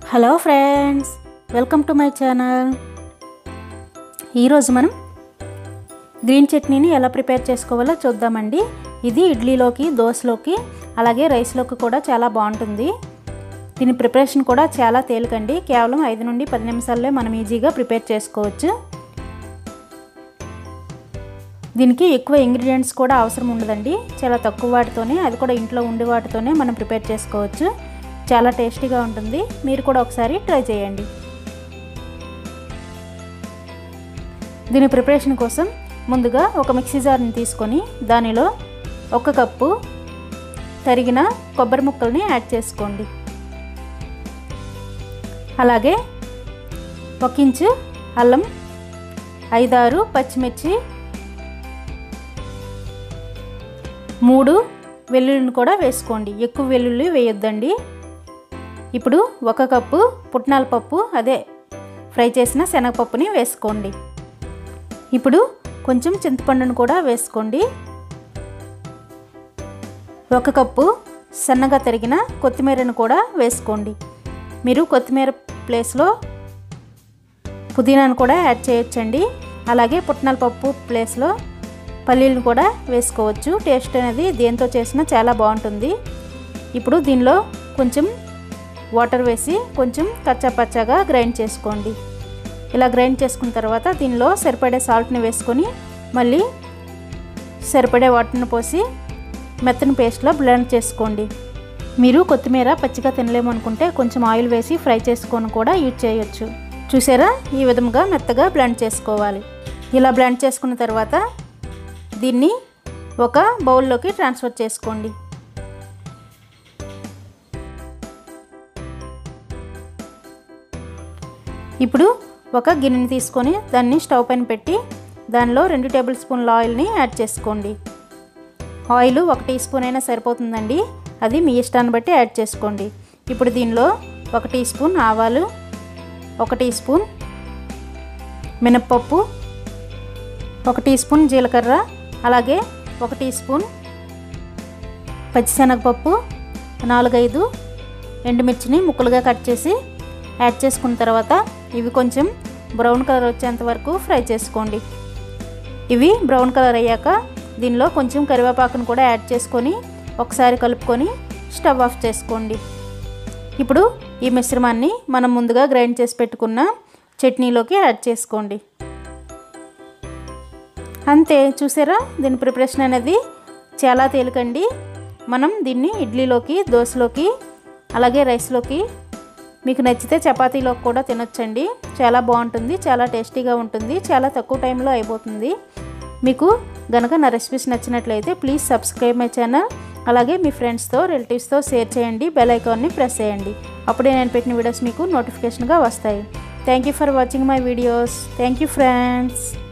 hello friends welcome to my channel ఈరోజు మనం green చట్నీని ఎలా ప్రిపేర్ చేసుకోవాలో చూద్దామండి ఇది ఇడ్లీలోకి దోశలోకి అలాగే రైస్లోకి కూడా చాలా బాగుంటుంది దీని ప్రిపరేషన్ కూడా చాలా తేలికండి కేవలం ఐదు నుండి పది నిమిషాల్లో మనం ఈజీగా ప్రిపేర్ చేసుకోవచ్చు దీనికి ఎక్కువ ఇంగ్రీడియంట్స్ కూడా అవసరం ఉండదండి చాలా తక్కువ వాటితోనే అది కూడా ఇంట్లో ఉండే వాటితోనే మనం ప్రిపేర్ చేసుకోవచ్చు చాలా టేస్టీగా ఉంటుంది మీరు కూడా ఒకసారి ట్రై చేయండి దీని ప్రిపరేషన్ కోసం ముందుగా ఒక మిక్సీ జార్ని తీసుకొని దానిలో ఒక కప్పు తరిగిన కొబ్బరి ముక్కల్ని యాడ్ చేసుకోండి అలాగే ఒక ఇంచు అల్లం ఐదారు పచ్చిమిర్చి మూడు వెల్లుల్లిని కూడా వేసుకోండి ఎక్కువ వెల్లుల్లి వేయొద్దండి ఇప్పుడు ఒక కప్పు పుట్నాల పప్పు అదే ఫ్రై చేసిన శనగపప్పుని వేసుకోండి ఇప్పుడు కొంచెం చింతపండును కూడా వేసుకోండి ఒక కప్పు సన్నగా తరిగిన కొత్తిమీరను కూడా వేసుకోండి మీరు కొత్తిమీర ప్లేస్లో పుదీనాను కూడా యాడ్ చేయొచ్చండి అలాగే పుట్నాల పప్పు ప్లేస్లో పల్లీలను కూడా వేసుకోవచ్చు టేస్ట్ అనేది దేంతో చేసినా చాలా బాగుంటుంది ఇప్పుడు దీనిలో కొంచెం వాటర్ వేసి కొంచెం కచ్చాపచ్చాగా గ్రైండ్ చేసుకోండి ఇలా గ్రైండ్ చేసుకున్న తర్వాత దీనిలో సరిపడే సాల్ట్ని వేసుకొని మళ్ళీ సరిపడే వాటర్ని పోసి మెత్తని పేస్ట్లో బ్లెండ్ చేసుకోండి మీరు కొత్తిమీర పచ్చిగా తినలేము అనుకుంటే కొంచెం ఆయిల్ వేసి ఫ్రై చేసుకొని కూడా యూజ్ చేయొచ్చు చూసారా ఈ విధంగా మెత్తగా బ్లెండ్ చేసుకోవాలి ఇలా బ్లెండ్ చేసుకున్న తర్వాత దీన్ని ఒక బౌల్లోకి ట్రాన్స్ఫర్ చేసుకోండి ఇప్పుడు ఒక గిన్నెని తీసుకొని దాన్ని స్టవ్ పైన పెట్టి దానిలో రెండు టేబుల్ స్పూన్ల ఆయిల్ని యాడ్ చేసుకోండి ఆయిల్ ఒక టీ స్పూన్ అయినా సరిపోతుందండి అది మీ ఇష్టాన్ని బట్టి యాడ్ చేసుకోండి ఇప్పుడు దీనిలో ఒక టీ స్పూన్ ఆవాలు ఒక టీ స్పూన్ మినప్పప్పు ఒక టీ స్పూన్ జీలకర్ర అలాగే ఒక టీ స్పూన్ పచ్చిశనగపప్పు నాలుగైదు ఎండుమిర్చిని ముక్కలుగా కట్ చేసి యాడ్ చేసుకున్న తర్వాత ఇవి కొంచెం బ్రౌన్ కలర్ వచ్చేంత వరకు ఫ్రై చేసుకోండి ఇవి బ్రౌన్ కలర్ అయ్యాక దీనిలో కొంచెం కరివేపాకును కూడా యాడ్ చేసుకొని ఒకసారి కలుపుకొని స్టవ్ ఆఫ్ చేసుకోండి ఇప్పుడు ఈ మిశ్రమాన్ని మనం ముందుగా గ్రైండ్ చేసి పెట్టుకున్న చట్నీలోకి యాడ్ చేసుకోండి అంతే చూసారా దీని ప్రిపరేషన్ అనేది చాలా తేలికండి మనం దీన్ని ఇడ్లీలోకి దోశలోకి అలాగే రైస్లోకి మీకు నచ్చితే చపాతీలోకి కూడా తినొచ్చండి చాలా బాగుంటుంది చాలా టేస్టీగా ఉంటుంది చాలా తక్కువ టైంలో అయిపోతుంది మీకు గనక నా రెసిపీస్ నచ్చినట్లయితే ప్లీజ్ సబ్స్క్రైబ్ మై ఛానల్ అలాగే మీ ఫ్రెండ్స్తో రిలేటివ్స్తో షేర్ చేయండి బెల్ ఐకాన్ని ప్రెస్ చేయండి అప్పుడే నేను పెట్టిన వీడియోస్ మీకు నోటిఫికేషన్గా వస్తాయి thank you for watching my videos thank you friends